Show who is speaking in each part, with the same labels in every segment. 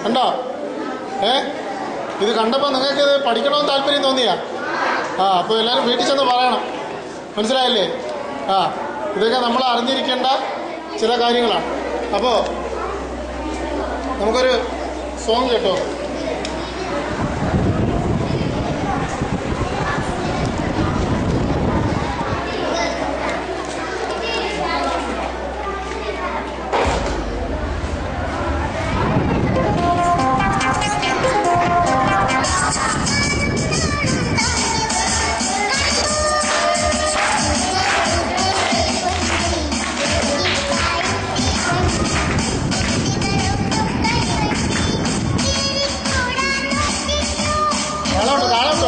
Speaker 1: കണ്ടോ ഏ ഇത് കണ്ടപ്പോൾ നിങ്ങൾക്ക് ഇത് പഠിക്കണമെന്ന് താല്പര്യം തോന്നിയാ ആ അപ്പോൾ എല്ലാവരും വീട്ടിൽ ചെന്ന് പറയണം മനസ്സിലായില്ലേ ആ ഇതൊക്കെ നമ്മൾ അറിഞ്ഞിരിക്കേണ്ട ചില കാര്യങ്ങളാണ് അപ്പോൾ നമുക്കൊരു സോങ് കേട്ടോ താളമുണ്ടോ താളമുണ്ടോ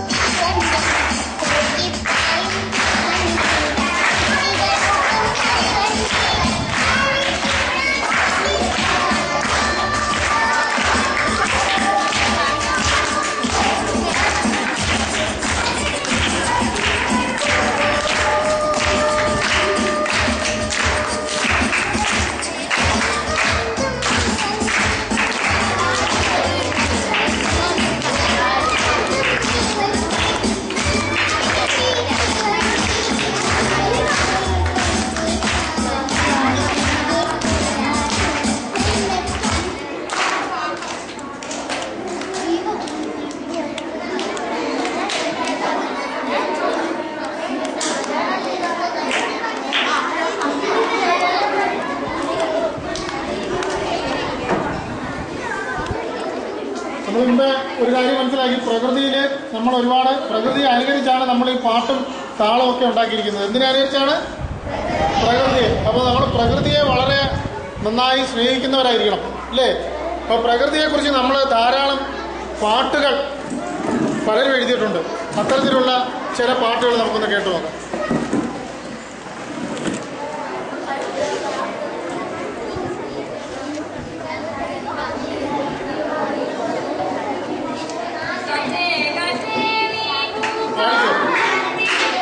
Speaker 1: നമ്മൾ മുമ്പ് ഒരു കാര്യം മനസ്സിലാക്കി പ്രകൃതിയിൽ നമ്മൾ ഒരുപാട് പ്രകൃതിയെ അനുകരിച്ചാണ് നമ്മൾ ഈ പാട്ടും താളവും ഒക്കെ ഉണ്ടാക്കിയിരിക്കുന്നത് എന്തിനെ അനുകരിച്ചാണ് പ്രകൃതിയെ അപ്പോൾ നമ്മൾ പ്രകൃതിയെ വളരെ നന്നായി സ്നേഹിക്കുന്നവരായിരിക്കണം അല്ലേ അപ്പോൾ പ്രകൃതിയെക്കുറിച്ച് നമ്മൾ ധാരാളം പാട്ടുകൾ പലരും എഴുതിയിട്ടുണ്ട് അത്തരത്തിലുള്ള ചില പാട്ടുകൾ നമുക്കൊന്ന് കേട്ടു നോക്കാം പാടിക്കോ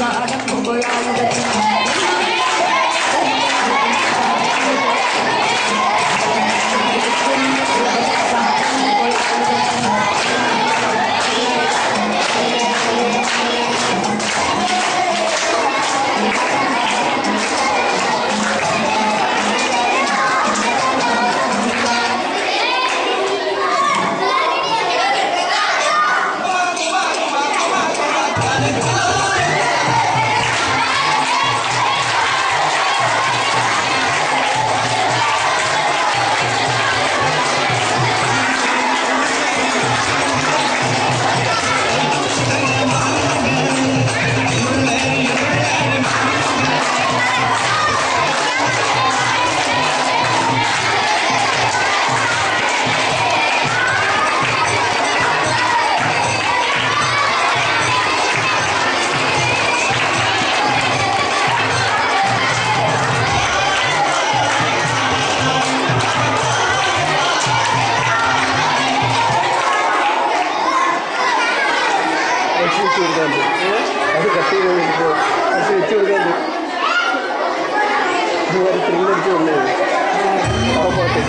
Speaker 2: വെച്ച് കൊടുക്കാണ്ട് അത് കട്ട് ചെയ്ത് കൊടുക്കുമ്പോൾ അത് വെച്ച് കൊടുക്കാണ്ട് അതുപോലെ ത്രില്ലടിച്ച് വന്നേ ആ പാട്ട്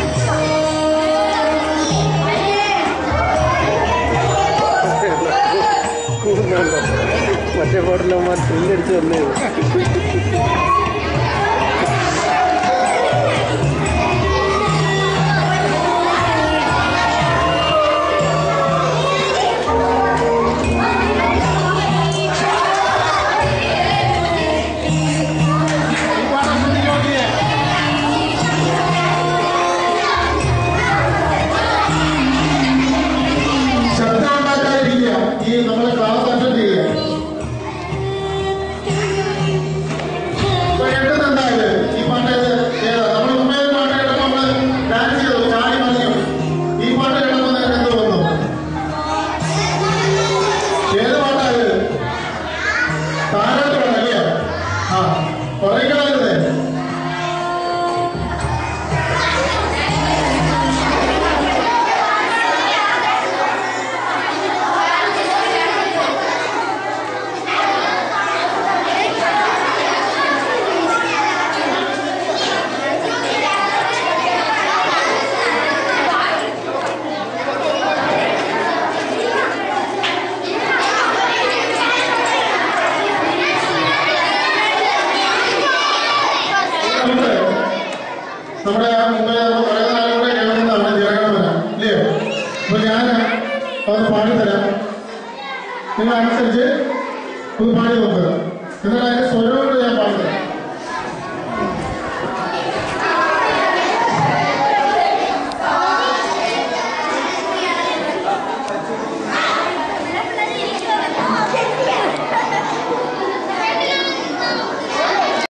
Speaker 2: കൂടുന്നുണ്ടോ മറ്റേ പാട്ടിലമ്മ ത്രില്ലടിച്ച് വന്നേ
Speaker 1: ഈ പാട്ട് ശ്രദ്ധിച്ച് നോക്കിയേ ശബ്ദം ഉണ്ടാക്കാതിരിക്കുക ഈ നമ്മളെ ക്ലാസ് അറ്റൻഡ് ചെയ്യുക ഇപ്പൊ കേട്ടത് എന്താ ഇത് ഈ പാട്ട് ഏതാ നമ്മൾ മുമ്പേ ഒരു പാട്ട് കേട്ടപ്പോൾ നമ്മള് ഡാൻസ് ചെയ്തു ചാടി മറിഞ്ഞു ഈ പാട്ട് കേട്ടപ്പോൾ നിനക്ക് എന്ത് തോന്നുന്നു ഏത് പാട്ടാ ഇത് താരാട്ട് പാട്ടല്ലേ ആ കുറേക്കളല്ലേ നമുക്ക് നമ്മുടെ ആ മുമ്പേ നമ്മൾ കുറേ നാളും കൂടെ കേൾക്കുന്നതാണ് ജനഗണമന ഇല്ലയോ അപ്പൊ ഞാൻ അത് പാടിത്തരാം നിങ്ങൾ അനുസരിച്ച് ഒന്ന് പാടി നോക്കുക എന്നിട്ട് അതിന്റെ സ്വരം കൊണ്ട് ഞാൻ പാടിത്തരാം